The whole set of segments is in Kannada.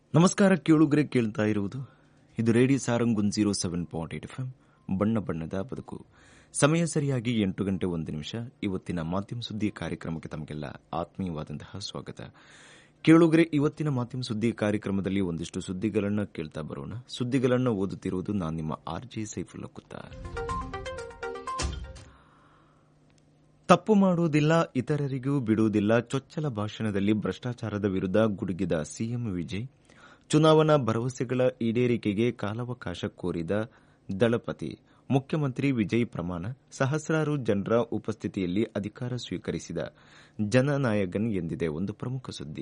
ನಮಸ್ಕಾರ ಕೇಳುಗರೆ ಕೇಳ್ತಾ ಇರುವುದು ಇದು radio Sarang one zero seven point eight F ಬಣ್ಣ ಬಣ್ಣದ ಬದುಕು ಸಮಯ ಸರಿಯಾಗಿ ಎಂಟು ಗಂಟೆ ಒಂದು ನಿಮಿಷ ಇವತ್ತಿನ ಮಾಧ್ಯಮ ಸುದ್ದಿ ಕಾರ್ಯಕ್ರಮಕ್ಕೆ ತಮಗೆಲ್ಲ ಆತ್ಮೀಯವಾದಂತಹ ಸ್ವಾಗತ ಕೇಳುಗರೆ ಇವತ್ತಿನ ಮಾಧ್ಯಮ ಸುದ್ದಿ ಕಾರ್ಯಕ್ರಮದಲ್ಲಿ ಒಂದಿಷ್ಟು ಸುದ್ದಿಗಳನ್ನು ಕೇಳ್ತಾ ಬರೋಣ ಸುದ್ದಿಗಳನ್ನು ಓದುತ್ತಿರುವುದು ನಾನು ನಿಮ್ಮ ಆರ್ ಜೆ ಸೈಫುಲ್ಲಾ ಕುತ್ತಾರ್ ತಪ್ಪು ಮಾಡುವುದಿಲ್ಲ ಇತರರಿಗೂ ಬಿಡುವುದಿಲ್ಲ ಚೊಚ್ಚಲ ಭಾಷಣದಲ್ಲಿ ಭ್ರಷ್ಟಾಚಾರದ ವಿರುದ್ಧ ಗುಡುಗಿದ ಸಿಎಂ ವಿಜಯ್ ಚುನಾವಣಾ ಭರವಸೆಗಳ ಈಡೇರಿಕೆಗೆ ಕಾಲಾವಕಾಶ ಕೋರಿದ ದಳಪತಿ ಮುಖ್ಯಮಂತ್ರಿ ವಿಜಯ್ ಪ್ರಮಾಣ ಸಹಸ್ರಾರು ಜನರ ಉಪಸ್ಥಿತಿಯಲ್ಲಿ ಅಧಿಕಾರ ಸ್ವೀಕರಿಸಿದ ಜನನಾಯಕನ್ ಎಂದಿದೆ ಒಂದು ಪ್ರಮುಖ ಸುದ್ದಿ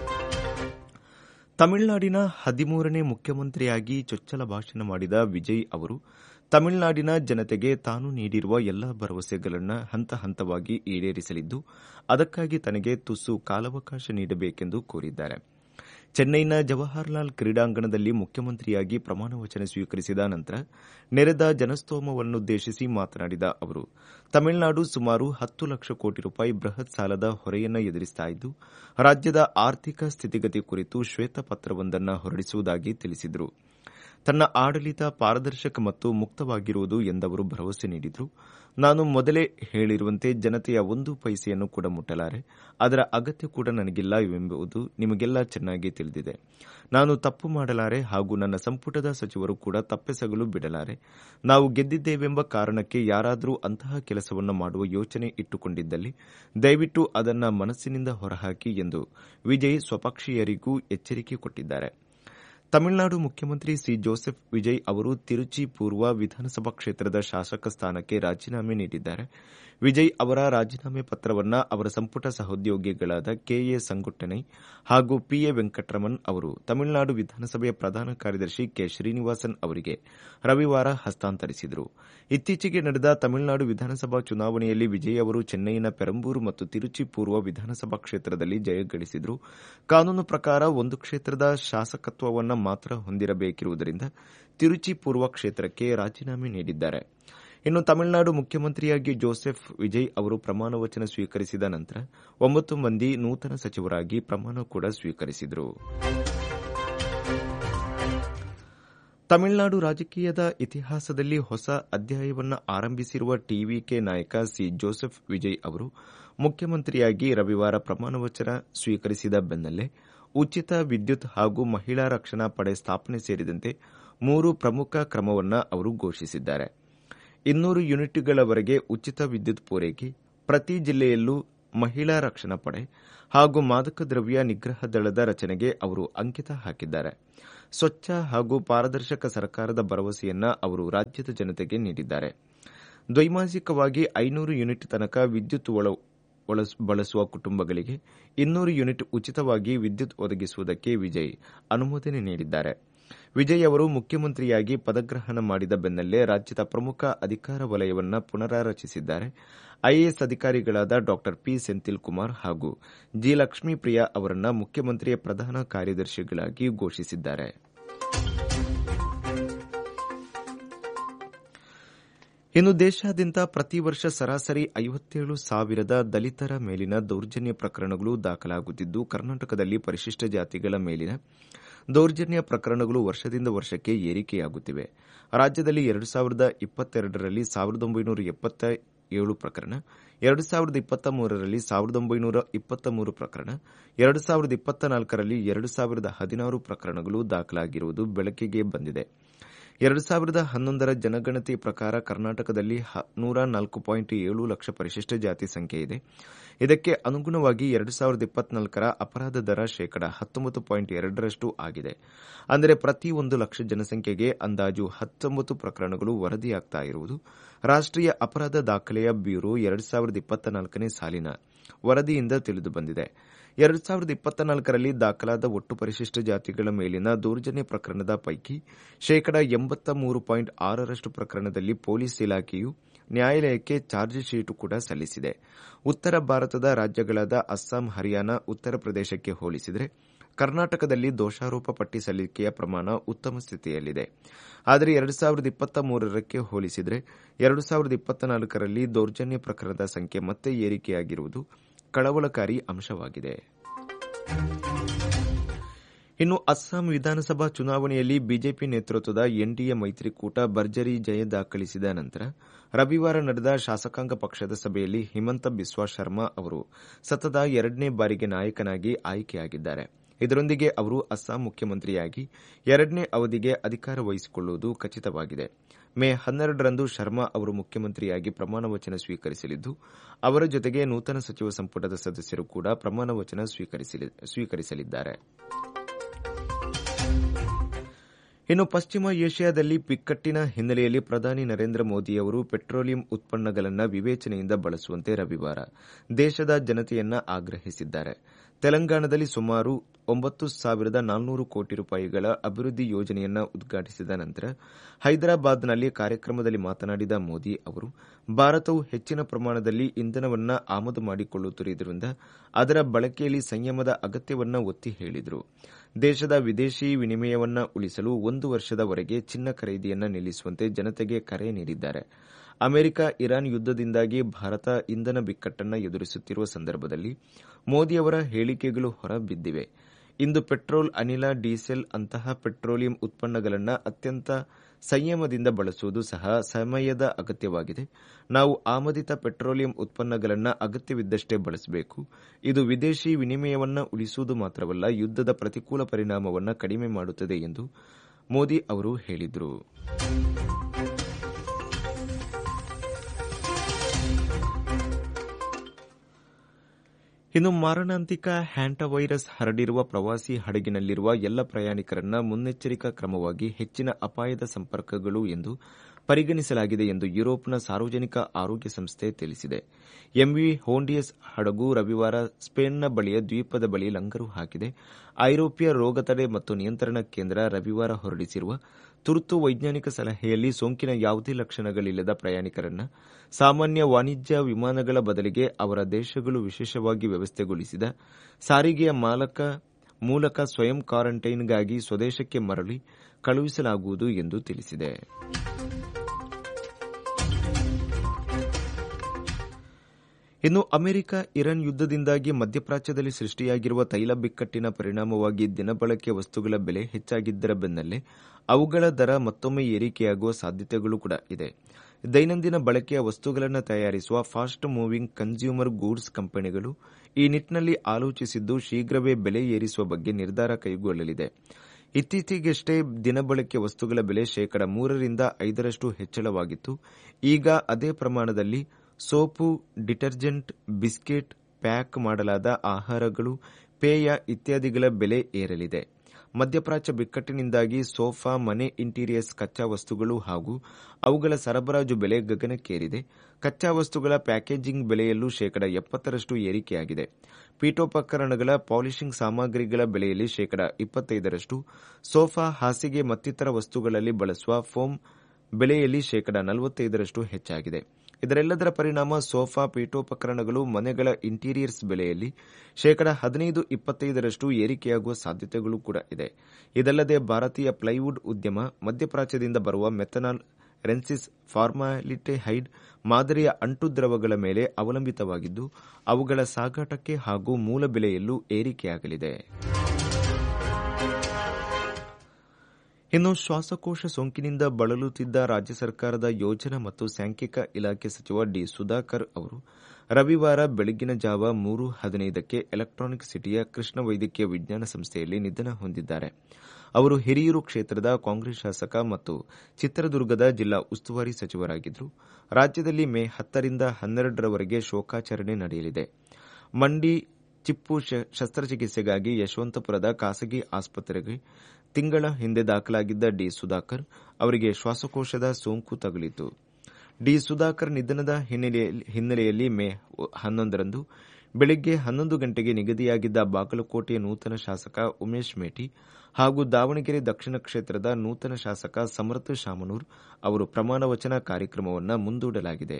ತಮಿಳುನಾಡಿನ ಹದಿಮೂರನೇ ಮುಖ್ಯಮಂತ್ರಿಯಾಗಿ ಚೊಚ್ಚಲ ಭಾಷಣ ಮಾಡಿದ ವಿಜಯ್ ಅವರು ತಮಿಳುನಾಡಿನ ಜನತೆಗೆ ತಾನು ನೀಡಿರುವ ಎಲ್ಲ ಭರವಸೆಗಳನ್ನು ಹಂತ ಹಂತವಾಗಿ ಈಡೇರಿಸಲಿದ್ದು ಅದಕ್ಕಾಗಿ ತನಗೆ ತುಸು ಕಾಲಾವಕಾಶ ನೀಡಬೇಕೆಂದು ಕೋರಿದ್ದಾರೆ ಚೆನ್ನೈನ ಜವಾಹರ್ಲಾಲ್ ಕ್ರೀಡಾಂಗಣದಲ್ಲಿ ಮುಖ್ಯಮಂತ್ರಿಯಾಗಿ ಪ್ರಮಾಣ ವಚನ ಸ್ವೀಕರಿಸಿದ ನಂತರ ನೆರೆದ ಜನಸ್ತೋಮವನ್ನುದ್ದೇಶಿಸಿ ಮಾತನಾಡಿದ ಅವರು ತಮಿಳುನಾಡು ಸುಮಾರು ಹತ್ತು ಲಕ್ಷ ಕೋಟಿ ರೂಪಾಯಿ ಬೃಹತ್ ಸಾಲದ ಹೊರೆಯನ್ನು ಎದುರಿಸುತ್ತಿದ್ದು ರಾಜ್ಯದ ಆರ್ಥಿಕ ಸ್ಥಿತಿಗತಿ ಕುರಿತು ಶ್ವೇತಪತ್ರವೊಂದನ್ನು ಹೊರಡಿಸುವುದಾಗಿ ತಿಳಿಸಿದರು ತನ್ನ ಆಡಳಿತ ಪಾರದರ್ಶಕ ಮತ್ತು ಮುಕ್ತವಾಗಿರುವುದು ಎಂದವರು ಭರವಸೆ ನೀಡಿದರು ನಾನು ಮೊದಲೇ ಹೇಳಿರುವಂತೆ ಜನತೆಯ ಒಂದು ಪೈಸೆಯನ್ನು ಕೂಡ ಮುಟ್ಟಲಾರೆ ಅದರ ಅಗತ್ಯ ಕೂಡ ನನಗಿಲ್ಲ ಎಂಬುದು ನಿಮಗೆಲ್ಲ ಚೆನ್ನಾಗಿ ತಿಳಿದಿದೆ ನಾನು ತಪ್ಪು ಮಾಡಲಾರೆ ಹಾಗೂ ನನ್ನ ಸಂಪುಟದ ಸಚಿವರು ಕೂಡ ತಪ್ಪೆಸಗಲು ಬಿಡಲಾರೆ ನಾವು ಗೆದ್ದಿದ್ದೇವೆಂಬ ಕಾರಣಕ್ಕೆ ಯಾರಾದರೂ ಅಂತಹ ಕೆಲಸವನ್ನು ಮಾಡುವ ಯೋಚನೆ ಇಟ್ಟುಕೊಂಡಿದ್ದಲ್ಲಿ ದಯವಿಟ್ಟು ಅದನ್ನು ಮನಸ್ಸಿನಿಂದ ಹೊರಹಾಕಿ ಎಂದು ವಿಜಯ್ ಸ್ವಪಕ್ಷೀಯರಿಗೂ ಎಚ್ಚರಿಕೆ ಕೊಟ್ಟಿದ್ದಾರೆ ತಮಿಳುನಾಡು ಮುಖ್ಯಮಂತ್ರಿ ಸಿ ಜೋಸೆಫ್ ವಿಜಯ್ ಅವರು ತಿರುಚಿ ಪೂರ್ವ ವಿಧಾನಸಭಾ ಕ್ಷೇತ್ರದ ಶಾಸಕ ಸ್ಥಾನಕ್ಕೆ ರಾಜೀನಾಮೆ ನೀಡಿದ್ದಾರೆ ವಿಜಯ್ ಅವರ ರಾಜೀನಾಮೆ ಪತ್ರವನ್ನು ಅವರ ಸಂಪುಟ ಸಹೋದ್ಯೋಗಿಗಳಾದ ಕೆಎ ಸಂಗುಟ್ಟನೈ ಹಾಗೂ ಪಿಎ ವೆಂಕಟರಮಣ್ ಅವರು ತಮಿಳುನಾಡು ವಿಧಾನಸಭೆಯ ಪ್ರಧಾನ ಕಾರ್ಯದರ್ಶಿ ಕೆ ಶ್ರೀನಿವಾಸನ್ ಅವರಿಗೆ ರವಿವಾರ ಹಸ್ತಾಂತರಿಸಿದರು ಇತ್ತೀಚೆಗೆ ನಡೆದ ತಮಿಳುನಾಡು ವಿಧಾನಸಭಾ ಚುನಾವಣೆಯಲ್ಲಿ ವಿಜಯ್ ಅವರು ಚೆನ್ನೈನ ಪೆರಂಬೂರು ಮತ್ತು ತಿರುಚಿ ಪೂರ್ವ ವಿಧಾನಸಭಾ ಕ್ಷೇತ್ರದಲ್ಲಿ ಜಯಗಳಿಸಿದರು ಕಾನೂನು ಪ್ರಕಾರ ಒಂದು ಕ್ಷೇತ್ರದ ಶಾಸಕತ್ವವನ್ನು ಮಾತ್ರ ಹೊಂದಿರಬೇಕಿರುವುದರಿಂದ ತಿರುಚಿ ಪೂರ್ವ ಕ್ಷೇತ್ರಕ್ಕೆ ರಾಜೀನಾಮೆ ನೀಡಿದ್ದಾರೆ ಇನ್ನು ತಮಿಳುನಾಡು ಮುಖ್ಯಮಂತ್ರಿಯಾಗಿ ಜೋಸೆಫ್ ವಿಜಯ್ ಅವರು ಪ್ರಮಾಣ ವಚನ ಸ್ವೀಕರಿಸಿದ ನಂತರ ಒಂಬತ್ತು ಮಂದಿ ನೂತನ ಸಚಿವರಾಗಿ ಪ್ರಮಾಣ ಕೂಡ ಸ್ವೀಕರಿಸಿದರು ತಮಿಳುನಾಡು ರಾಜಕೀಯದ ಇತಿಹಾಸದಲ್ಲಿ ಹೊಸ ಅಧ್ಯಾಯವನ್ನು ಆರಂಭಿಸಿರುವ ಟಿವಿಕೆ ನಾಯಕ ಸಿ ಜೋಸೆಫ್ ವಿಜಯ್ ಅವರು ಮುಖ್ಯಮಂತ್ರಿಯಾಗಿ ರವಿವಾರ ಪ್ರಮಾಣ ವಚನ ಸ್ವೀಕರಿಸಿದ ಬೆನ್ನಲ್ಲೇ ಉಚಿತ ವಿದ್ಯುತ್ ಹಾಗೂ ಮಹಿಳಾ ರಕ್ಷಣಾ ಪಡೆ ಸ್ಥಾಪನೆ ಸೇರಿದಂತೆ ಮೂರು ಪ್ರಮುಖ ಕ್ರಮವನ್ನು ಅವರು ಘೋಷಿಸಿದ್ದಾರೆ ಇನ್ನೂರು ಯೂನಿಟ್ಗಳವರೆಗೆ ಉಚಿತ ವಿದ್ಯುತ್ ಪೂರೈಕೆ ಪ್ರತಿ ಜಿಲ್ಲೆಯಲ್ಲೂ ಮಹಿಳಾ ರಕ್ಷಣಾ ಪಡೆ ಹಾಗೂ ಮಾದಕ ದ್ರವ್ಯ ನಿಗ್ರಹ ದಳದ ರಚನೆಗೆ ಅವರು ಅಂಕಿತ ಹಾಕಿದ್ದಾರೆ ಸ್ವಚ್ಛ ಹಾಗೂ ಪಾರದರ್ಶಕ ಸರ್ಕಾರದ ಭರವಸೆಯನ್ನ ಅವರು ರಾಜ್ಯದ ಜನತೆಗೆ ನೀಡಿದ್ದಾರೆ ದ್ವೈಮಾಸಿಕವಾಗಿ ಐನೂರು ಯೂನಿಟ್ ತನಕ ವಿದ್ಯುತ್ ಬಳಸುವ ಕುಟುಂಬಗಳಿಗೆ ಇನ್ನೂರು ಯೂನಿಟ್ ಉಚಿತವಾಗಿ ವಿದ್ಯುತ್ ಒದಗಿಸುವುದಕ್ಕೆ ವಿಜಯ್ ಅನುಮೋದನೆ ನೀಡಿದ್ದಾರೆ ವಿಜಯ್ ಅವರು ಮುಖ್ಯಮಂತ್ರಿಯಾಗಿ ಪದಗ್ರಹಣ ಮಾಡಿದ ಬೆನ್ನಲ್ಲೇ ರಾಜ್ಯದ ಪ್ರಮುಖ ಅಧಿಕಾರ ವಲಯವನ್ನು ಪುನರಾರಚಿಸಿದ್ದಾರೆ ಐಎಎಸ್ ಅಧಿಕಾರಿಗಳಾದ ಡಾ ಪಿ ಸೆಂಥಿಲ್ ಕುಮಾರ್ ಹಾಗೂ ಜಿ ಲಕ್ಷ್ಮೀಪ್ರಿಯಾ ಅವರನ್ನ ಮುಖ್ಯಮಂತ್ರಿಯ ಪ್ರಧಾನ ಕಾರ್ಯದರ್ಶಿಗಳಾಗಿ ಘೋಷಿಸಿದ್ದಾರೆ ಇನ್ನು ದೇಶಾದ್ಯಂತ ಪ್ರತಿ ವರ್ಷ ಸರಾಸರಿ ಐವತ್ತೇಳು ಸಾವಿರದ ದಲಿತರ ಮೇಲಿನ ದೌರ್ಜನ್ಯ ಪ್ರಕರಣಗಳು ದಾಖಲಾಗುತ್ತಿದ್ದು ಕರ್ನಾಟಕದಲ್ಲಿ ಪರಿಶಿಷ್ಟ ಜಾತಿಗಳ ಮೇಲಿನ ದೌರ್ಜನ್ಯ ಪ್ರಕರಣಗಳು ವರ್ಷದಿಂದ ವರ್ಷಕ್ಕೆ ಏರಿಕೆಯಾಗುತ್ತಿವೆ ರಾಜ್ಯದಲ್ಲಿ ಎರಡು ಸಾವಿರದ ಇಪ್ಪತ್ತೆರಡರಲ್ಲಿ ಸಾವಿರದ ಒಂಬೈನೂರ ಎಪ್ಪತ್ತ ಏಳು ಪ್ರಕರಣ ಎರಡು ಸಾವಿರದ ಇಪ್ಪತ್ತ ಮೂರರಲ್ಲಿ ಸಾವಿರದ ಒಂಬೈನೂರ ಇಪ್ಪತ್ತ ಮೂರು ಪ್ರಕರಣ ಎರಡು ಸಾವಿರದ ಇಪ್ಪತ್ತ ನಾಲ್ಕರಲ್ಲಿ ಎರಡು ಸಾವಿರದ ಹದಿನಾರು ಪ್ರಕರಣಗಳು ದಾಖಲಾಗಿರುವುದು ಬೆಳಕಿಗೆ ಬಂದಿದೆ ಎರಡು ಸಾವಿರದ ಹನ್ನೊಂದರ ಜನಗಣತಿ ಪ್ರಕಾರ ಕರ್ನಾಟಕದಲ್ಲಿ ನೂರ ನಾಲ್ಕು ಪಾಯಿಂಟ್ ಏಳು ಲಕ್ಷ ಪರಿಶಿಷ್ಟ ಜಾತಿ ಸಂಖ್ಯೆ ಇದೆ ಇದಕ್ಕೆ ಅನುಗುಣವಾಗಿ ಎರಡು ಸಾವಿರದ ಇಪ್ಪತ್ನಾಲ್ಕರ ಅಪರಾಧ ದರ ಶೇಕಡ ಹತ್ತೊಂಬತ್ತು ಪಾಯಿಂಟ್ ಎರಡರಷ್ಟು ಆಗಿದೆ ಅಂದರೆ ಪ್ರತಿ ಒಂದು ಲಕ್ಷ ಜನಸಂಖ್ಯೆಗೆ ಅಂದಾಜು ಹತ್ತೊಂಬತ್ತು ಪ್ರಕರಣಗಳು ವರದಿಯಾಗ್ತಾ ಇರುವುದು ರಾಷ್ಟೀಯ ಅಪರಾಧ ದಾಖಲೆಯ ಬ್ಯೂರೋ ಎರಡು ಸಾವಿರದ ಇಪ್ಪತ್ತ ನಾಲ್ಕನೇ ಸಾಲಿನ ವರದಿಯಿಂದ ತಿಳಿದು ಬಂದಿದೆ ಎರಡು ಸಾವಿರದ ಇಪ್ಪತ್ತ ನಾಲ್ಕರಲ್ಲಿ ದಾಖಲಾದ ಒಟ್ಟು ಪರಿಶಿಷ್ಟ ಜಾತಿಗಳ ಮೇಲಿನ ದೌರ್ಜನ್ಯ ಪ್ರಕರಣದ ಪೈಕಿ ಶೇಕಡ ಎಂಬತ್ತ ಮೂರು ಪಾಯಿಂಟ್ ಆರರಷ್ಟು ಪ್ರಕರಣದಲ್ಲಿ ಪೊಲೀಸ್ ಇಲಾಖೆಯು ನ್ಯಾಯಾಲಯಕ್ಕೆ ಚಾರ್ಜ್ ಶೀಟ್ ಕೂಡ ಸಲ್ಲಿಸಿದೆ ಉತ್ತರ ಭಾರತದ ರಾಜ್ಯಗಳಾದ ಅಸ್ಸಾಂ ಹರಿಯಾಣ ಉತ್ತರ ಪ್ರದೇಶಕ್ಕೆ ಹೋಲಿಸಿದರೆ ಕರ್ನಾಟಕದಲ್ಲಿ ದೋಷಾರೋಪ ಪಟ್ಟಿ ಸಲ್ಲಿಕೆಯ ಪ್ರಮಾಣ ಉತ್ತಮ ಸ್ಥಿತಿಯಲ್ಲಿದೆ ಆದರೆ ಎರಡು ಸಾವಿರದ ಇಪ್ಪತ್ತ ಮೂರರಕ್ಕೆ ಹೋಲಿಸಿದರೆ ಎರಡು ಸಾವಿರದ ಇಪ್ಪತ್ತ ನಾಲ್ಕರಲ್ಲಿ ದೌರ್ಜನ್ಯ ಪ್ರಕರಣದ ಸಂಖ್ಯೆ ಮತ್ತೆ ಏರಿಕೆಯಾಗಿರುವುದು ಕಳವಳಕಾರಿ ಅಂಶವಾಗಿದೆ ಇನ್ನು ಅಸ್ಸಾಂ ವಿಧಾನಸಭಾ ಚುನಾವಣೆಯಲ್ಲಿ ಬಿಜೆಪಿ ನೇತೃತ್ವದ ಎನ್ಡಿಎ ಮೈತ್ರಿಕೂಟ ಭರ್ಜರಿ ಜಯ ದಾಖಲಿಸಿದ ನಂತರ ರವಿವಾರ ನಡೆದ ಶಾಸಕಾಂಗ ಪಕ್ಷದ ಸಭೆಯಲ್ಲಿ ಹಿಮಂತ ಬಿಸ್ವಾ ಶರ್ಮಾ ಅವರು ಸತತ ಎರಡನೇ ಬಾರಿಗೆ ನಾಯಕನಾಗಿ ಆಯ್ಕೆಯಾಗಿದ್ದಾರೆ ಇದರೊಂದಿಗೆ ಅವರು ಅಸ್ಸಾಂ ಮುಖ್ಯಮಂತ್ರಿಯಾಗಿ ಎರಡನೇ ಅವಧಿಗೆ ಅಧಿಕಾರ ವಹಿಸಿಕೊಳ್ಳುವುದು ಖಚಿತವಾಗಿದೆ ಮೇ ಹನ್ನೆರಡರಂದು ಶರ್ಮಾ ಅವರು ಮುಖ್ಯಮಂತ್ರಿಯಾಗಿ ಪ್ರಮಾಣ ವಚನ ಸ್ವೀಕರಿಸಲಿದ್ದು ಅವರ ಜೊತೆಗೆ ನೂತನ ಸಚಿವ ಸಂಪುಟದ ಸದಸ್ಯರು ಕೂಡ ಪ್ರಮಾಣ ವಚನ ಸ್ವೀಕರಿಸಲಿದ್ದಾರೆ ಇನ್ನು ಪಶ್ಚಿಮ ಏಷ್ಯಾದಲ್ಲಿ ಬಿಕ್ಕಟ್ಟಿನ ಹಿನ್ನೆಲೆಯಲ್ಲಿ ಪ್ರಧಾನಿ ನರೇಂದ್ರ ಮೋದಿ ಅವರು ಪೆಟ್ರೋಲಿಯಂ ಉತ್ಪನ್ನಗಳನ್ನು ವಿವೇಚನೆಯಿಂದ ಬಳಸುವಂತೆ ರವಿವಾರ ದೇಶದ ಜನತೆಯನ್ನ ಆಗ್ರಹಿಸಿದ್ದಾರೆ ತೆಲಂಗಾಣದಲ್ಲಿ ಸುಮಾರು ಒಂಬತ್ತು ಸಾವಿರದ ನಾಲ್ನೂರು ಕೋಟಿ ರೂಪಾಯಿಗಳ ಅಭಿವೃದ್ಧಿ ಯೋಜನೆಯನ್ನು ಉದ್ಘಾಟಿಸಿದ ನಂತರ ಹೈದರಾಬಾದ್ನಲ್ಲಿ ಕಾರ್ಯಕ್ರಮದಲ್ಲಿ ಮಾತನಾಡಿದ ಮೋದಿ ಅವರು ಭಾರತವು ಹೆಚ್ಚಿನ ಪ್ರಮಾಣದಲ್ಲಿ ಇಂಧನವನ್ನು ಆಮದು ಮಾಡಿಕೊಳ್ಳುತ್ತಿರುವುದರಿಂದ ಅದರ ಬಳಕೆಯಲ್ಲಿ ಸಂಯಮದ ಅಗತ್ಯವನ್ನು ಒತ್ತಿ ಹೇಳಿದರು ದೇಶದ ವಿದೇಶಿ ವಿನಿಮಯವನ್ನು ಉಳಿಸಲು ಒಂದು ವರ್ಷದವರೆಗೆ ಚಿನ್ನ ಖರೀದಿಯನ್ನು ನಿಲ್ಲಿಸುವಂತೆ ಜನತೆಗೆ ಕರೆ ನೀಡಿದ್ದಾರೆ ಅಮೆರಿಕ ಇರಾನ್ ಯುದ್ದದಿಂದಾಗಿ ಭಾರತ ಇಂಧನ ಬಿಕ್ಕಟ್ಟನ್ನು ಎದುರಿಸುತ್ತಿರುವ ಸಂದರ್ಭದಲ್ಲಿ ಮೋದಿಯವರ ಹೇಳಿಕೆಗಳು ಹೊರಬಿದ್ದಿವೆ ಇಂದು ಪೆಟ್ರೋಲ್ ಅನಿಲ ಡೀಸೆಲ್ ಅಂತಹ ಪೆಟ್ರೋಲಿಯಂ ಉತ್ಪನ್ನಗಳನ್ನು ಅತ್ಯಂತ ಸಂಯಮದಿಂದ ಬಳಸುವುದು ಸಹ ಸಮಯದ ಅಗತ್ಯವಾಗಿದೆ ನಾವು ಆಮದಿತ ಪೆಟ್ರೋಲಿಯಂ ಉತ್ಪನ್ನಗಳನ್ನು ಅಗತ್ಯವಿದ್ದಷ್ಟೇ ಬಳಸಬೇಕು ಇದು ವಿದೇಶಿ ವಿನಿಮಯವನ್ನು ಉಳಿಸುವುದು ಮಾತ್ರವಲ್ಲ ಯುದ್ದದ ಪ್ರತಿಕೂಲ ಪರಿಣಾಮವನ್ನು ಕಡಿಮೆ ಮಾಡುತ್ತದೆ ಎಂದು ಮೋದಿ ಅವರು ಹೇಳಿದರು ಇನ್ನು ಮಾರಣಾಂತಿಕ ಹ್ಯಾಂಟವೈರಸ್ ಹರಡಿರುವ ಪ್ರವಾಸಿ ಹಡಗಿನಲ್ಲಿರುವ ಎಲ್ಲ ಪ್ರಯಾಣಿಕರನ್ನ ಮುನ್ನೆಚ್ಚರಿಕಾ ಕ್ರಮವಾಗಿ ಹೆಚ್ಚಿನ ಅಪಾಯದ ಸಂಪರ್ಕಗಳು ಎಂದು ಪರಿಗಣಿಸಲಾಗಿದೆ ಎಂದು ಯುರೋಪ್ನ ಸಾರ್ವಜನಿಕ ಆರೋಗ್ಯ ಸಂಸ್ಥೆ ತಿಳಿಸಿದೆ ಎಂವಿ ಹೋಂಡಿಯಸ್ ಹಡಗು ರವಿವಾರ ಸ್ಪೇನ್ನ ಬಳಿಯ ದ್ವೀಪದ ಬಳಿ ಲಂಗರು ಹಾಕಿದೆ ಐರೋಪ್ಯ ರೋಗ ತಡೆ ಮತ್ತು ನಿಯಂತ್ರಣ ಕೇಂದ್ರ ರವಿವಾರ ಹೊರಡಿಸಿರುವ ತುರ್ತು ವೈಜ್ಞಾನಿಕ ಸಲಹೆಯಲ್ಲಿ ಸೋಂಕಿನ ಯಾವುದೇ ಲಕ್ಷಣಗಳಿಲ್ಲದ ಪ್ರಯಾಣಿಕರನ್ನ ಸಾಮಾನ್ಯ ವಾಣಿಜ್ಯ ವಿಮಾನಗಳ ಬದಲಿಗೆ ಅವರ ದೇಶಗಳು ವಿಶೇಷವಾಗಿ ವ್ಯವಸ್ಥೆಗೊಳಿಸಿದ ಸಾರಿಗೆಯ ಮಾಲಕ ಮೂಲಕ ಸ್ವಯಂ ಕ್ವಾರಂಟೈನ್ಗಾಗಿ ಸ್ವದೇಶಕ್ಕೆ ಮರಳಿ ಕಳುಹಿಸಲಾಗುವುದು ಎಂದು ತಿಳಿಸಿದೆ ಇನ್ನು ಅಮೆರಿಕ ಇರಾನ್ ಯುದ್ದದಿಂದಾಗಿ ಮಧ್ಯಪ್ರಾಚ್ಯದಲ್ಲಿ ಸೃಷ್ಟಿಯಾಗಿರುವ ತೈಲ ಬಿಕ್ಕಟ್ಟಿನ ಪರಿಣಾಮವಾಗಿ ದಿನಬಳಕೆ ವಸ್ತುಗಳ ಬೆಲೆ ಹೆಚ್ಚಾಗಿದ್ದರ ಬೆನ್ನಲ್ಲೇ ಅವುಗಳ ದರ ಮತ್ತೊಮ್ಮೆ ಏರಿಕೆಯಾಗುವ ಸಾಧ್ಯತೆಗಳು ಕೂಡ ಇದೆ ದೈನಂದಿನ ಬಳಕೆಯ ವಸ್ತುಗಳನ್ನು ತಯಾರಿಸುವ ಫಾಸ್ಟ್ ಮೂವಿಂಗ್ ಕನ್ಸ್ಯೂಮರ್ ಗೂಡ್ಸ್ ಕಂಪನಿಗಳು ಈ ನಿಟ್ಟಿನಲ್ಲಿ ಆಲೋಚಿಸಿದ್ದು ಶೀಘ್ರವೇ ಬೆಲೆ ಏರಿಸುವ ಬಗ್ಗೆ ನಿರ್ಧಾರ ಕೈಗೊಳ್ಳಲಿದೆ ಇತ್ತೀಚೆಗಷ್ಟೇ ದಿನಬಳಕೆ ವಸ್ತುಗಳ ಬೆಲೆ ಶೇಕಡ ಮೂರರಿಂದ ಐದರಷ್ಟು ಹೆಚ್ಚಳವಾಗಿತ್ತು ಈಗ ಅದೇ ಪ್ರಮಾಣದಲ್ಲಿ ಸೋಪು ಡಿಟರ್ಜೆಂಟ್ ಬಿಸ್ಕೆಟ್ ಪ್ಯಾಕ್ ಮಾಡಲಾದ ಆಹಾರಗಳು ಪೇಯ ಇತ್ಯಾದಿಗಳ ಬೆಲೆ ಏರಲಿದೆ ಮಧ್ಯಪ್ರಾಚ್ಯ ಬಿಕ್ಕಟ್ಟಿನಿಂದಾಗಿ ಸೋಫಾ ಮನೆ ಇಂಟೀರಿಯರ್ಸ್ ಕಚ್ಚಾ ವಸ್ತುಗಳು ಹಾಗೂ ಅವುಗಳ ಸರಬರಾಜು ಬೆಲೆ ಗಗನಕ್ಕೇರಿದೆ ಕಚ್ಚಾ ವಸ್ತುಗಳ ಪ್ಯಾಕೇಜಿಂಗ್ ಬೆಲೆಯಲ್ಲೂ ಶೇಕಡ ಎಪ್ಪತ್ತರಷ್ಟು ಏರಿಕೆಯಾಗಿದೆ ಪೀಠೋಪಕರಣಗಳ ಪಾಲಿಶಿಂಗ್ ಸಾಮಗ್ರಿಗಳ ಬೆಲೆಯಲ್ಲಿ ಶೇಕಡ ಇಪ್ಪತ್ತೈದರಷ್ಟು ಸೋಫಾ ಹಾಸಿಗೆ ಮತ್ತಿತರ ವಸ್ತುಗಳಲ್ಲಿ ಬಳಸುವ ಫೋಮ್ ಬೆಲೆಯಲ್ಲಿ ಶೇಕಡ ನಲವತ್ತೈದರಷ್ಟು ಹೆಚ್ಚಾಗಿದೆ ಇದರೆಲ್ಲದರ ಪರಿಣಾಮ ಸೋಫಾ ಪೀಠೋಪಕರಣಗಳು ಮನೆಗಳ ಇಂಟೀರಿಯರ್ಸ್ ಬೆಲೆಯಲ್ಲಿ ಶೇಕಡ ಹದಿನೈದು ಇಪ್ಪತ್ತೈದರಷ್ಟು ಏರಿಕೆಯಾಗುವ ಸಾಧ್ಯತೆಗಳು ಕೂಡ ಇದೆ ಇದಲ್ಲದೆ ಭಾರತೀಯ ಪ್ಲೈವುಡ್ ಉದ್ಯಮ ಮಧ್ಯಪ್ರಾಚ್ಯದಿಂದ ಬರುವ ಮೆಥನಾಲ್ ರೆನ್ಸಿಸ್ ಫಾರ್ಮಾಲಿಟೆಹೈಡ್ ಮಾದರಿಯ ಅಂಟು ದ್ರವಗಳ ಮೇಲೆ ಅವಲಂಬಿತವಾಗಿದ್ದು ಅವುಗಳ ಸಾಗಾಟಕ್ಕೆ ಹಾಗೂ ಮೂಲ ಬೆಲೆಯಲ್ಲೂ ಏರಿಕೆಯಾಗಲಿದೆ ಇನ್ನು ಶ್ವಾಸಕೋಶ ಸೋಂಕಿನಿಂದ ಬಳಲುತ್ತಿದ್ದ ರಾಜ್ಯ ಸರ್ಕಾರದ ಯೋಜನಾ ಮತ್ತು ಸಾಂಖ್ಯಿಕ ಇಲಾಖೆ ಸಚಿವ ಡಿ ಸುಧಾಕರ್ ಅವರು ರವಿವಾರ ಬೆಳಗಿನ ಜಾವ ಮೂರು ಹದಿನೈದಕ್ಕೆ ಎಲೆಕ್ಟ್ರಾನಿಕ್ ಸಿಟಿಯ ಕೃಷ್ಣ ವೈದ್ಯಕೀಯ ವಿಜ್ಞಾನ ಸಂಸ್ಥೆಯಲ್ಲಿ ನಿಧನ ಹೊಂದಿದ್ದಾರೆ ಅವರು ಹಿರಿಯೂರು ಕ್ಷೇತ್ರದ ಕಾಂಗ್ರೆಸ್ ಶಾಸಕ ಮತ್ತು ಚಿತ್ರದುರ್ಗದ ಜಿಲ್ಲಾ ಉಸ್ತುವಾರಿ ಸಚಿವರಾಗಿದ್ದರು ರಾಜ್ಯದಲ್ಲಿ ಮೇ ಹತ್ತರಿಂದ ಹನ್ನೆರಡರವರೆಗೆ ಶೋಕಾಚರಣೆ ನಡೆಯಲಿದೆ ಮಂಡಿ ಚಿಪ್ಪು ಶಸ್ತ್ರಚಿಕಿತ್ಸೆಗಾಗಿ ಯಶವಂತಪುರದ ಖಾಸಗಿ ಆಸ್ಪತ್ರೆಗೆ ತಿಂಗಳ ಹಿಂದೆ ದಾಖಲಾಗಿದ್ದ ಡಿ ಸುಧಾಕರ್ ಅವರಿಗೆ ಶ್ವಾಸಕೋಶದ ಸೋಂಕು ತಗುಲಿತು ಡಿ ಸುಧಾಕರ್ ನಿಧನದ ಹಿನ್ನೆಲೆಯಲ್ಲಿ ಮೇ ಹನ್ನೊಂದರಂದು ಬೆಳಗ್ಗೆ ಹನ್ನೊಂದು ಗಂಟೆಗೆ ನಿಗದಿಯಾಗಿದ್ದ ಬಾಗಲಕೋಟೆಯ ನೂತನ ಶಾಸಕ ಉಮೇಶ್ ಮೇಟಿ ಹಾಗೂ ದಾವಣಗೆರೆ ದಕ್ಷಿಣ ಕ್ಷೇತ್ರದ ನೂತನ ಶಾಸಕ ಸಮರ್ಥ ಶಾಮನೂರ್ ಅವರು ಪ್ರಮಾಣ ವಚನ ಕಾರ್ಯಕ್ರಮವನ್ನು ಮುಂದೂಡಲಾಗಿದೆ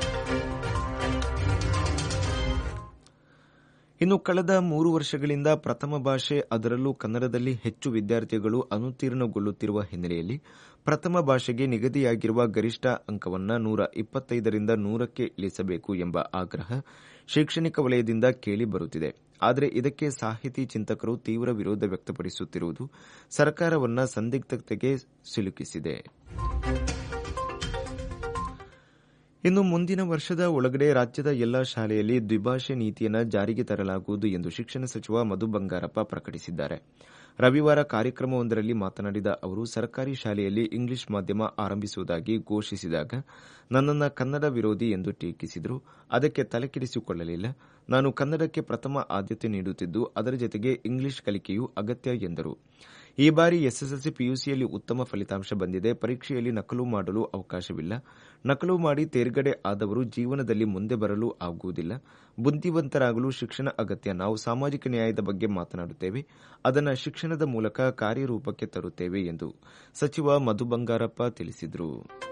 ಇನ್ನು ಕಳೆದ ಮೂರು ವರ್ಷಗಳಿಂದ ಪ್ರಥಮ ಭಾಷೆ ಅದರಲ್ಲೂ ಕನ್ನಡದಲ್ಲಿ ಹೆಚ್ಚು ವಿದ್ಯಾರ್ಥಿಗಳು ಅನುತ್ತೀರ್ಣಗೊಳ್ಳುತ್ತಿರುವ ಹಿನ್ನೆಲೆಯಲ್ಲಿ ಪ್ರಥಮ ಭಾಷೆಗೆ ನಿಗದಿಯಾಗಿರುವ ಗರಿಷ್ಠ ಅಂಕವನ್ನು ನೂರ ಇಪ್ಪತ್ತೈದರಿಂದ ನೂರಕ್ಕೆ ಇಳಿಸಬೇಕು ಎಂಬ ಆಗ್ರಹ ಶೈಕ್ಷಣಿಕ ವಲಯದಿಂದ ಕೇಳಿ ಬರುತ್ತಿದೆ ಆದರೆ ಇದಕ್ಕೆ ಸಾಹಿತಿ ಚಿಂತಕರು ತೀವ್ರ ವಿರೋಧ ವ್ಯಕ್ತಪಡಿಸುತ್ತಿರುವುದು ಸರ್ಕಾರವನ್ನ ಸಂದಿಗ್ಧತೆಗೆ ಸಿಲುಕಿಸಿದೆ ಇನ್ನು ಮುಂದಿನ ವರ್ಷದ ಒಳಗಡೆ ರಾಜ್ಯದ ಎಲ್ಲಾ ಶಾಲೆಯಲ್ಲಿ ದ್ವಿಭಾಷೆ ನೀತಿಯನ್ನು ಜಾರಿಗೆ ತರಲಾಗುವುದು ಎಂದು ಶಿಕ್ಷಣ ಸಚಿವ ಮಧು ಬಂಗಾರಪ್ಪ ಪ್ರಕಟಿಸಿದ್ದಾರೆ ರವಿವಾರ ಕಾರ್ಯಕ್ರಮವೊಂದರಲ್ಲಿ ಮಾತನಾಡಿದ ಅವರು ಸರ್ಕಾರಿ ಶಾಲೆಯಲ್ಲಿ ಇಂಗ್ಲಿಷ್ ಮಾಧ್ಯಮ ಆರಂಭಿಸುವುದಾಗಿ ಘೋಷಿಸಿದಾಗ ನನ್ನನ್ನು ಕನ್ನಡ ವಿರೋಧಿ ಎಂದು ಟೀಕಿಸಿದರು ಅದಕ್ಕೆ ತಲೆಕೆಡಿಸಿಕೊಳ್ಳಲಿಲ್ಲ ನಾನು ಕನ್ನಡಕ್ಕೆ ಪ್ರಥಮ ಆದ್ಯತೆ ನೀಡುತ್ತಿದ್ದು ಅದರ ಜತೆಗೆ ಇಂಗ್ಲಿಷ್ ಕಲಿಕೆಯೂ ಅಗತ್ಯ ಎಂದರು ಈ ಬಾರಿ ಎಸ್ಎಸ್ಎಲ್ಸಿ ಪಿಯುಸಿಯಲ್ಲಿ ಉತ್ತಮ ಫಲಿತಾಂಶ ಬಂದಿದೆ ಪರೀಕ್ಷೆಯಲ್ಲಿ ನಕಲು ಮಾಡಲು ಅವಕಾಶವಿಲ್ಲ ನಕಲು ಮಾಡಿ ತೇರ್ಗಡೆ ಆದವರು ಜೀವನದಲ್ಲಿ ಮುಂದೆ ಬರಲು ಆಗುವುದಿಲ್ಲ ಬುದ್ಧಿವಂತರಾಗಲು ಶಿಕ್ಷಣ ಅಗತ್ಯ ನಾವು ಸಾಮಾಜಿಕ ನ್ಯಾಯದ ಬಗ್ಗೆ ಮಾತನಾಡುತ್ತೇವೆ ಅದನ್ನು ಶಿಕ್ಷಣದ ಮೂಲಕ ಕಾರ್ಯರೂಪಕ್ಕೆ ತರುತ್ತೇವೆ ಎಂದು ಸಚಿವ ಮಧು ಬಂಗಾರಪ್ಪ ತಿಳಿಸಿದರು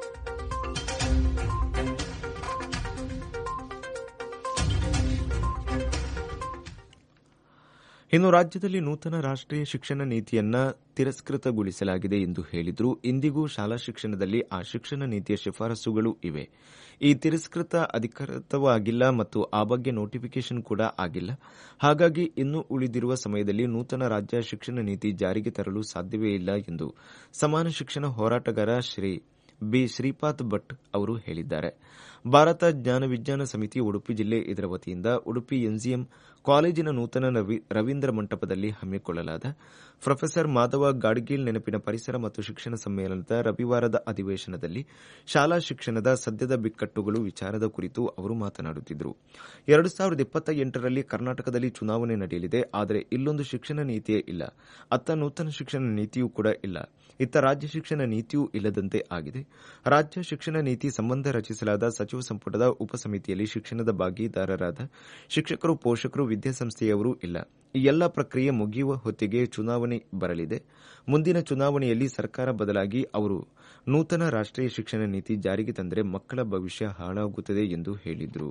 ಇನ್ನು ರಾಜ್ಯದಲ್ಲಿ ನೂತನ ರಾಷ್ಟೀಯ ಶಿಕ್ಷಣ ನೀತಿಯನ್ನ ತಿರಸ್ಕೃತಗೊಳಿಸಲಾಗಿದೆ ಎಂದು ಹೇಳಿದ್ರು ಇಂದಿಗೂ ಶಾಲಾ ಶಿಕ್ಷಣದಲ್ಲಿ ಆ ಶಿಕ್ಷಣ ನೀತಿಯ ಶಿಫಾರಸುಗಳು ಇವೆ ಈ ತಿರಸ್ಕೃತ ಅಧಿಕೃತವಾಗಿಲ್ಲ ಮತ್ತು ಆ ಬಗ್ಗೆ ನೋಟಿಫಿಕೇಷನ್ ಕೂಡ ಆಗಿಲ್ಲ ಹಾಗಾಗಿ ಇನ್ನು ಉಳಿದಿರುವ ಸಮಯದಲ್ಲಿ ನೂತನ ರಾಜ್ಯ ಶಿಕ್ಷಣ ನೀತಿ ಜಾರಿಗೆ ತರಲು ಸಾಧ್ಯವೇ ಇಲ್ಲ ಎಂದು ಸಮಾನ ಶಿಕ್ಷಣ ಹೋರಾಟಗಾರ ಶ್ರೀ ಬಿ ಶ್ರೀಪಾದ್ ಭಟ್ ಅವರು ಹೇಳಿದ್ದಾರೆ ಭಾರತ ಜ್ಞಾನ ವಿಜ್ಞಾನ ಸಮಿತಿ ಉಡುಪಿ ಜಿಲ್ಲೆ ಇದರ ವತಿಯಿಂದ ಉಡುಪಿ ಎನ್ಜಿಎಂ ಕಾಲೇಜಿನ ನೂತನ ರವೀಂದ್ರ ಮಂಟಪದಲ್ಲಿ ಹಮ್ಮಿಕೊಳ್ಳಲಾದ ಪ್ರೊಫೆಸರ್ ಮಾಧವ ಗಾಡ್ಗೀಲ್ ನೆನಪಿನ ಪರಿಸರ ಮತ್ತು ಶಿಕ್ಷಣ ಸಮ್ಮೇಳನದ ರವಿವಾರದ ಅಧಿವೇಶನದಲ್ಲಿ ಶಾಲಾ ಶಿಕ್ಷಣದ ಸದ್ಯದ ಬಿಕ್ಕಟ್ಟುಗಳು ವಿಚಾರದ ಕುರಿತು ಅವರು ಮಾತನಾಡುತ್ತಿದ್ದರು ಎರಡು ಸಾವಿರದ ಇಪ್ಪತ್ತ ಎಂಟರಲ್ಲಿ ಕರ್ನಾಟಕದಲ್ಲಿ ಚುನಾವಣೆ ನಡೆಯಲಿದೆ ಆದರೆ ಇಲ್ಲೊಂದು ಶಿಕ್ಷಣ ನೀತಿಯೇ ಇಲ್ಲ ಅತ್ತ ನೂತನ ಶಿಕ್ಷಣ ನೀತಿಯೂ ಕೂಡ ಇಲ್ಲ ಇತ್ತ ರಾಜ್ಯ ಶಿಕ್ಷಣ ನೀತಿಯೂ ಇಲ್ಲದಂತೆ ಆಗಿದೆ ರಾಜ್ಯ ಶಿಕ್ಷಣ ನೀತಿ ಸಂಬಂಧ ರಚಿಸಲಾದ ಸಚಿವ ಸಂಪುಟದ ಉಪಸಮಿತಿಯಲ್ಲಿ ಶಿಕ್ಷಣದ ಭಾಗಿದಾರರಾದ ಶಿಕ್ಷಕರು ಪೋಷಕರು ವಿದ್ಯಾಸಂಸ್ಥೆಯವರು ಇಲ್ಲ ಈ ಎಲ್ಲ ಪ್ರಕ್ರಿಯೆ ಮುಗಿಯುವ ಹೊತ್ತಿಗೆ ಚುನಾವಣೆ ಬರಲಿದೆ ಮುಂದಿನ ಚುನಾವಣೆಯಲ್ಲಿ ಸರ್ಕಾರ ಬದಲಾಗಿ ಅವರು ನೂತನ ರಾಷ್ಟೀಯ ಶಿಕ್ಷಣ ನೀತಿ ಜಾರಿಗೆ ತಂದರೆ ಮಕ್ಕಳ ಭವಿಷ್ಯ ಹಾಳಾಗುತ್ತದೆ ಎಂದು ಹೇಳಿದರು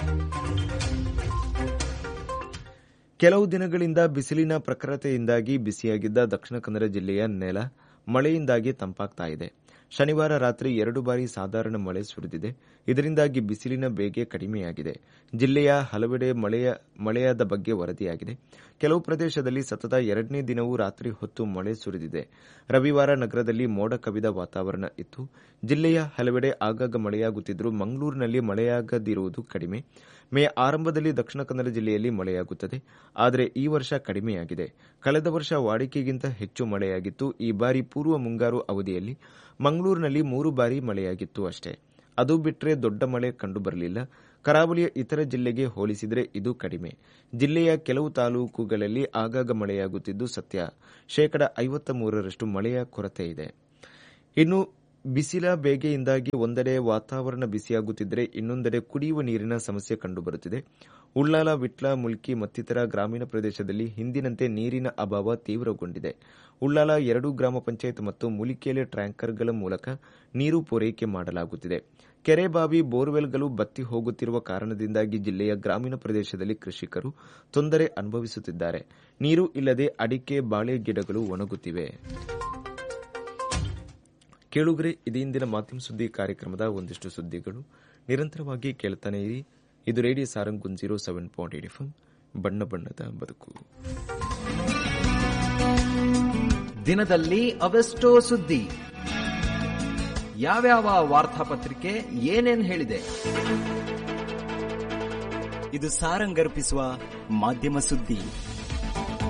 ಕೆಲವು ದಿನಗಳಿಂದ ಬಿಸಿಲಿನ ಪ್ರಖರತೆಯಿಂದಾಗಿ ಬಿಸಿಯಾಗಿದ್ದ ದಕ್ಷಿಣ ಕನ್ನಡ ಜಿಲ್ಲೆಯ ನೆಲ ಮಳೆಯಿಂದಾಗಿ ತಂಪಾಗ್ತಾ ಇದೆ ಶನಿವಾರ ರಾತ್ರಿ ಎರಡು ಬಾರಿ ಸಾಧಾರಣ ಮಳೆ ಸುರಿದಿದೆ ಇದರಿಂದಾಗಿ ಬಿಸಿಲಿನ ಬೇಗೆ ಕಡಿಮೆಯಾಗಿದೆ ಜಿಲ್ಲೆಯ ಹಲವೆಡೆ ಮಳೆಯಾದ ಬಗ್ಗೆ ವರದಿಯಾಗಿದೆ ಕೆಲವು ಪ್ರದೇಶದಲ್ಲಿ ಸತತ ಎರಡನೇ ದಿನವೂ ರಾತ್ರಿ ಹೊತ್ತು ಮಳೆ ಸುರಿದಿದೆ ರವಿವಾರ ನಗರದಲ್ಲಿ ಮೋಡ ಕವಿದ ವಾತಾವರಣ ಇತ್ತು ಜಿಲ್ಲೆಯ ಹಲವೆಡೆ ಆಗಾಗ ಮಳೆಯಾಗುತ್ತಿದ್ದರೂ ಮಂಗಳೂರಿನಲ್ಲಿ ಮಳೆಯಾಗದಿರುವುದು ಕಡಿಮೆ ಮೇ ಆರಂಭದಲ್ಲಿ ದಕ್ಷಿಣ ಕನ್ನಡ ಜಿಲ್ಲೆಯಲ್ಲಿ ಮಳೆಯಾಗುತ್ತದೆ ಆದರೆ ಈ ವರ್ಷ ಕಡಿಮೆಯಾಗಿದೆ ಕಳೆದ ವರ್ಷ ವಾಡಿಕೆಗಿಂತ ಹೆಚ್ಚು ಮಳೆಯಾಗಿತ್ತು ಈ ಬಾರಿ ಪೂರ್ವ ಮುಂಗಾರು ಅವಧಿಯಲ್ಲಿ ಮಂಗಳೂರಿನಲ್ಲಿ ಮೂರು ಬಾರಿ ಮಳೆಯಾಗಿತ್ತು ಅಷ್ಟೇ ಅದು ಬಿಟ್ಟರೆ ದೊಡ್ಡ ಮಳೆ ಕಂಡುಬರಲಿಲ್ಲ ಕರಾವಳಿಯ ಇತರ ಜಿಲ್ಲೆಗೆ ಹೋಲಿಸಿದರೆ ಇದು ಕಡಿಮೆ ಜಿಲ್ಲೆಯ ಕೆಲವು ತಾಲೂಕುಗಳಲ್ಲಿ ಆಗಾಗ ಮಳೆಯಾಗುತ್ತಿದ್ದು ಸತ್ಯ ಶೇಕಡ ಐವತ್ತ ಮೂರರಷ್ಟು ಮಳೆಯ ಕೊರತೆ ಇದೆ ಇನ್ನು ಬಿಸಿಲ ಬೇಗೆಯಿಂದಾಗಿ ಒಂದೆಡೆ ವಾತಾವರಣ ಬಿಸಿಯಾಗುತ್ತಿದ್ದರೆ ಇನ್ನೊಂದೆಡೆ ಕುಡಿಯುವ ನೀರಿನ ಸಮಸ್ಯೆ ಕಂಡುಬರುತ್ತಿದೆ ಉಳ್ಳಾಲ ವಿಟ್ಲ ಮುಲ್ಕಿ ಮತ್ತಿತರ ಗ್ರಾಮೀಣ ಪ್ರದೇಶದಲ್ಲಿ ಹಿಂದಿನಂತೆ ನೀರಿನ ಅಭಾವ ತೀವ್ರಗೊಂಡಿದೆ ಉಳ್ಳಾಲ ಎರಡು ಗ್ರಾಮ ಪಂಚಾಯತ್ ಮತ್ತು ಮುಲಿಕೇಲೆ ಟ್ಯಾಂಕರ್ಗಳ ಮೂಲಕ ನೀರು ಪೂರೈಕೆ ಮಾಡಲಾಗುತ್ತಿದೆ ಕೆರೆ ಬಾವಿ ಬೋರ್ವೆಲ್ಗಳು ಬತ್ತಿ ಹೋಗುತ್ತಿರುವ ಕಾರಣದಿಂದಾಗಿ ಜಿಲ್ಲೆಯ ಗ್ರಾಮೀಣ ಪ್ರದೇಶದಲ್ಲಿ ಕೃಷಿಕರು ತೊಂದರೆ ಅನುಭವಿಸುತ್ತಿದ್ದಾರೆ ನೀರು ಇಲ್ಲದೆ ಅಡಿಕೆ ಬಾಳೆ ಗಿಡಗಳು ಒಣಗುತ್ತಿವೆ ಕೇಳುಗರೆ ಇಂದಿನ ಮಾಧ್ಯಮ ಸುದ್ದಿ ಕಾರ್ಯಕ್ರಮದ ಒಂದಿಷ್ಟು ಸುದ್ದಿಗಳು ನಿರಂತರವಾಗಿ ಕೇಳ್ತಾನೆ ಇರಿ ಇದು radio Sarang one zero seven point eight F ಬಣ್ಣ ಬಣ್ಣದ ಬದುಕು ದಿನದಲ್ಲಿ ಅವೆಷ್ಟೋ ಸುದ್ದಿ ಯಾವ್ಯಾವ ವಾರ್ತಾಪತ್ರಿಕೆ ಏನೇನ್ ಹೇಳಿದೆ ಇದು ಸಾರಂಗರ್ಪಿಸುವ ಮಾಧ್ಯಮ ಸುದ್ದಿ